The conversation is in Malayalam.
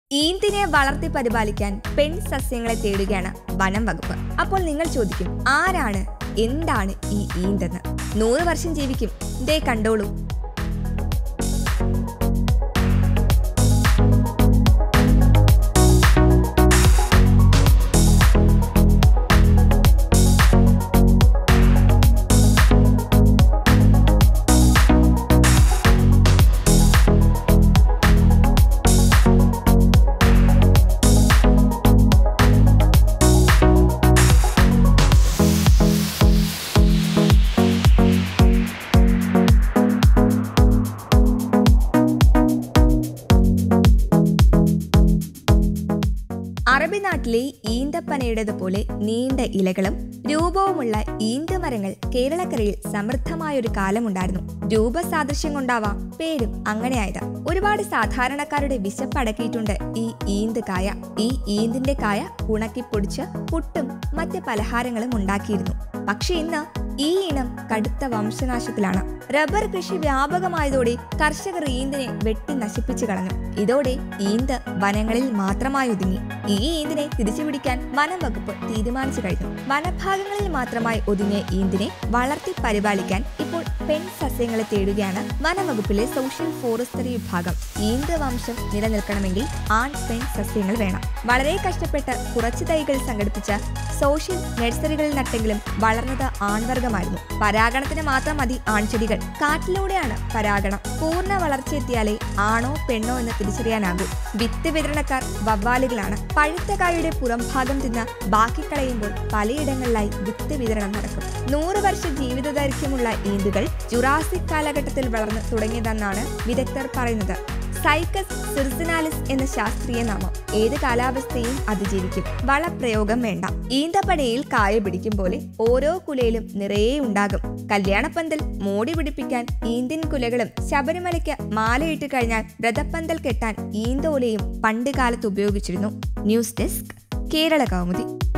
ഈന്തിനെ വളർത്തി പരിപാലിക്കാൻ പെൺ സസ്യങ്ങളെ തേടുകയാണ് വനം വകുപ്പ് അപ്പോൾ നിങ്ങൾ ചോദിക്കും ആരാണ് എന്താണ് ഈ ഈന്തെന്ന് നൂറ് വർഷം ജീവിക്കും ദേ കണ്ടോളൂ അറബി നാട്ടിലെ ഈന്തപ്പനയുടേതുപോലെ നീണ്ട ഇലകളും രൂപവുമുള്ള ഈന്തമരങ്ങൾ കേരളക്കരയിൽ സമൃദ്ധമായ ഒരു കാലമുണ്ടായിരുന്നു രൂപസാദൃശ്യം കൊണ്ടാവാം പേരും അങ്ങനെയായത് ഒരുപാട് സാധാരണക്കാരുടെ വിശപ്പടക്കിയിട്ടുണ്ട് ഈ ഈന്ത് കായ ഈ ഈന്തിന്റെ കായ ഉണക്കി പൊടിച്ച് പുട്ടും മറ്റ് പലഹാരങ്ങളും ഉണ്ടാക്കിയിരുന്നു പക്ഷെ ഇന്ന് ഈ ഇനം കടുത്ത വംശനാശത്തിലാണ് റബ്ബർ കൃഷി വ്യാപകമായതോടെ കർഷകർ ഈന്തിനെ വെട്ടി നശിപ്പിച്ചു കളഞ്ഞു ഇതോടെ ഈന്ത് വനങ്ങളിൽ മാത്രമായി ഒതുങ്ങി ഈ ഈന്തിനെ തിരിച്ചുപിടിക്കാൻ വനം വകുപ്പ് തീരുമാനിച്ചു കഴിഞ്ഞു വനഭാഗങ്ങളിൽ മാത്രമായി ഒതുങ്ങിയ ഈന്തിനെ വളർത്തി പരിപാലിക്കാൻ ഇപ്പോൾ പെൺ സസ്യങ്ങളെ തേടുകയാണ് വനംവകുപ്പിലെ സോഷ്യൽ ഫോറസ്റ്ററി വിഭാഗം ഈന്ത് വംശം നിലനിൽക്കണമെങ്കിൽ ആൺ പെൺ സസ്യങ്ങൾ വേണം വളരെ കഷ്ടപ്പെട്ട് കുറച്ച് തൈകൾ സംഘടിപ്പിച്ച സോഷ്യൽ നഴ്സറികളിൽ നട്ടെങ്കിലും വളർന്നത് ആൺവർഗമായിരുന്നു പരാഗണത്തിന് മാത്രം മതി ആൺചെടികൾ കാറ്റിലൂടെയാണ് പരാഗണം പൂർണ്ണ വളർച്ചയെത്തിയാലേ ആണോ പെണ്ണോ എന്ന് തിരിച്ചറിയാനാകൂ വിത്ത് വിതരണക്കാർ വവ്വാലുകളാണ് പഴുത്ത കായുടെ പുറംഭാഗം തിന്ന് ബാക്കി കളയുമ്പോൾ പലയിടങ്ങളിലായി വിത്ത് വിതരണം നടക്കും നൂറ് വർഷ ജീവിത ദൈർഘ്യമുള്ള ഈന്തുകൾ ജുറാസിക് കാലഘട്ടത്തിൽ വളർന്നു തുടങ്ങിയതെന്നാണ് വിദഗ്ധർ പറയുന്നത് സൈക്കസ് സിർസിനാലിസ് എന്ന ശാസ്ത്രീയ നാമം ഏത് കാലാവസ്ഥയും അതിജീവിക്കും വളപ്രയോഗം വേണ്ട ഈന്തപ്പനയിൽ കായ പിടിക്കും പോലെ ഓരോ കുലയിലും നിറയെ ഉണ്ടാകും കല്യാണപ്പന്തൽ മോടി പിടിപ്പിക്കാൻ ഈന്തിൻ കുലകളും ശബരിമലയ്ക്ക് മാലയിട്ട് കഴിഞ്ഞാൽ വ്രതപ്പന്തൽ കെട്ടാൻ ഈന്തോലയും പണ്ട് കാലത്ത് ഉപയോഗിച്ചിരുന്നു ന്യൂസ് ഡെസ്ക് കേരള കൗമുദി